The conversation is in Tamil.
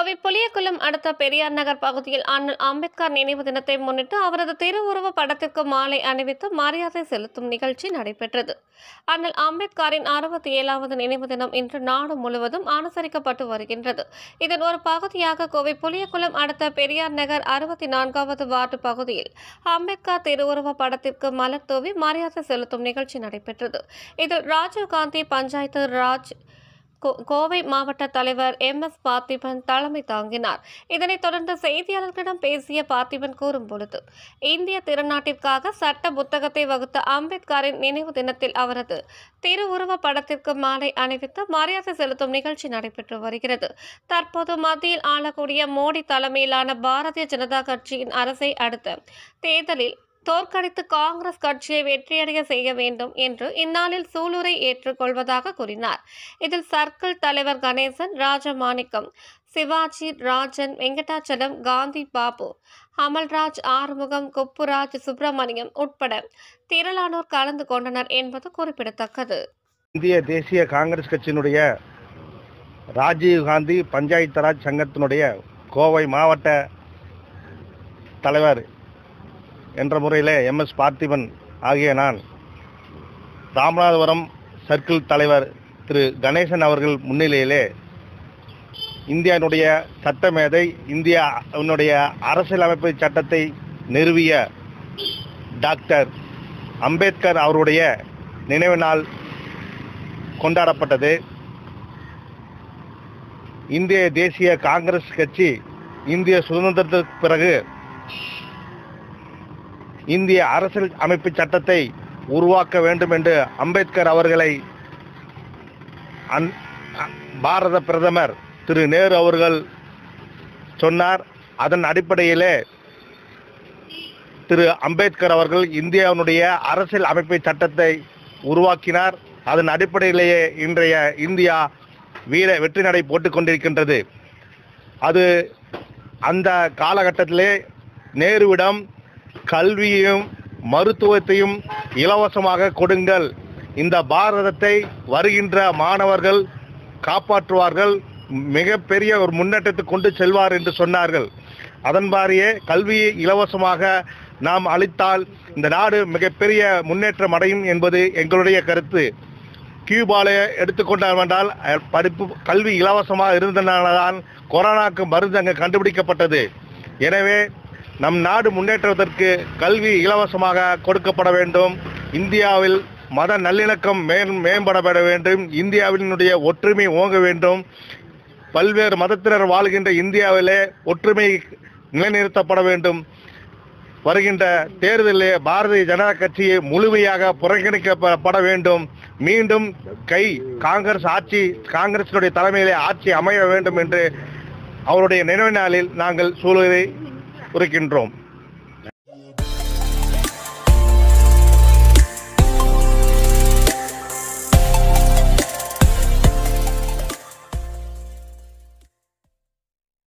கோவை புளியகுளம் அடுத்த பெரியார் நகர் பகுதியில் அண்ணல் அம்பேத்கர் நினைவு தினத்தை முன்னிட்டு அவரது திருவுருவ படத்திற்கு மாலை அணிவித்து மரியாதை செலுத்தும் நிகழ்ச்சி நடைபெற்றது அண்ணல் அம்பேத்கரின் அறுபத்தி ஏழாவது நினைவு தினம் இன்று நாடு முழுவதும் அனுசரிக்கப்பட்டு வருகின்றது இதன் ஒரு பகுதியாக கோவை புளியகுளம் அடுத்த பெரியார் நகர் அறுபத்தி நான்காவது வார்டு பகுதியில் அம்பேத்கர் திருவுருவ படத்திற்கு மலர் தூவி மரியாதை செலுத்தும் நிகழ்ச்சி நடைபெற்றது இதில் ராஜீவ்காந்தி பஞ்சாயத்து ராஜ் கோ- கோவை மாவட்ட தலைவர் எம் எஸ் பார்த்திபன் தலைமை தாங்கினார் இதனைத் தொடர்ந்து செய்தியாளர்களிடம் பேசிய பார்த்திபன் கூறும்பொழுது இந்திய திருநாட்டிற்காக சட்ட புத்தகத்தை வகுத்த அம்பேத்கரின் நினைவு தினத்தில் அவரது திருவுருவ படத்திற்கு மாலை அணிவித்து மரியாதை செலுத்தும் நிகழ்ச்சி நடைபெற்று வருகிறது தற்போது மத்தியில் ஆளக்கூடிய மோடி தலைமையிலான பாரதிய ஜனதா கட்சியின் அரசை அடுத்த தேர்தலில் தோற்கடித்து காங்கிரஸ் கட்சியை வெற்றியடைய செய்ய வேண்டும் என்று இந்நாளில் சூளுரை ஏற்றுக்கொள்வதாக கூறினார் இதில் சர்க்கிள் தலைவர் கணேசன் ராஜமாணிக்கம் சிவாஜி ராஜன் வெங்கடாச்சலம் காந்தி பாபு அமல்ராஜ் ஆறுமுகம் கொப்புராஜ் சுப்பிரமணியம் உட்பட திரளானோர் கலந்து கொண்டனர் என்பது குறிப்பிடத்தக்கது இந்திய தேசிய காங்கிரஸ் கட்சியினுடைய ராஜீவ் காந்தி பஞ்சாயத்து ராஜ் சங்கத்தினுடைய கோவை மாவட்ட தலைவர் என்ற முறையில் எம்எஸ் பார்த்திபன் ஆகிய நான் ராமநாதபுரம் சர்க்கிள் தலைவர் திரு கணேசன் அவர்கள் முன்னிலையிலே இந்தியாவினுடைய சட்டமேதை இந்தியாவினுடைய அரசியலமைப்பு சட்டத்தை நிறுவிய டாக்டர் அம்பேத்கர் அவருடைய நினைவு நாள் கொண்டாடப்பட்டது இந்திய தேசிய காங்கிரஸ் கட்சி இந்திய சுதந்திரத்திற்கு பிறகு இந்திய அரசியல் அமைப்பு சட்டத்தை உருவாக்க வேண்டும் என்று அம்பேத்கர் அவர்களை அன்- அ- பாரத பிரதமர் திரு நேரு அவர்கள் சொன்னார் அதன் அடிப்படையிலே திரு அம்பேத்கர் அவர்கள் இந்தியாவினுடைய அரசியல் அமைப்பு சட்டத்தை உருவாக்கினார் அதன் அடிப்படையிலேயே இன்றைய இந்தியா வீர வெற்றி நடை போட்டுக் கொண்டிருக்கின்றது அது அந்த காலகட்டத்திலே நேருவிடம் கல்வியையும் மருத்துவத்தையும் இலவசமாக கொடுங்கள் இந்த பாரதத்தை வருகின்ற மாணவர்கள் காப்பாற்றுவார்கள் மிகப்பெரிய ஒரு முன்னேற்றத்துக்கு கொண்டு செல்வார் என்று சொன்னார்கள் அதன்பாரியே கல்வியை இலவசமாக நாம் அளித்தால் இந்த நாடு மிகப்பெரிய முன்னேற்றம் அடையும் என்பது எங்களுடைய கருத்து கியூபால எடுத்துக்கொண்டால் என்றால் அஹ், படிப்பு கல்வி இலவசமாக இருந்தனால்தான் கொரோனாக்கு மருந்து அங்கே கண்டுபிடிக்கப்பட்டது எனவே நம் நாடு முன்னேற்றுவதற்கு கல்வி இலவசமாக கொடுக்கப்பட வேண்டும் இந்தியாவில் மத நல்லிணக்கம் மே மேம்பட வேண்டும் இந்தியாவினுடைய ஒற்றுமை ஓங்க வேண்டும் பல்வேறு மதத்தினர் வாழ்கின்ற இந்தியாவிலே ஒற்றுமை நிலைநிறுத்தப்பட வேண்டும் வருகின்ற தேர்தலிலே பாரதிய ஜனதா கட்சியை முழுமையாக புறக்கணிக்கப்பட வேண்டும் மீண்டும் கை காங்கிரஸ் ஆட்சி காங்கிரசினுடைய தலைமையிலே ஆட்சி அமைய வேண்டும் என்று அவருடைய நினைவு நாளில் நாங்கள் சூழலை உரைக்கின்றோம்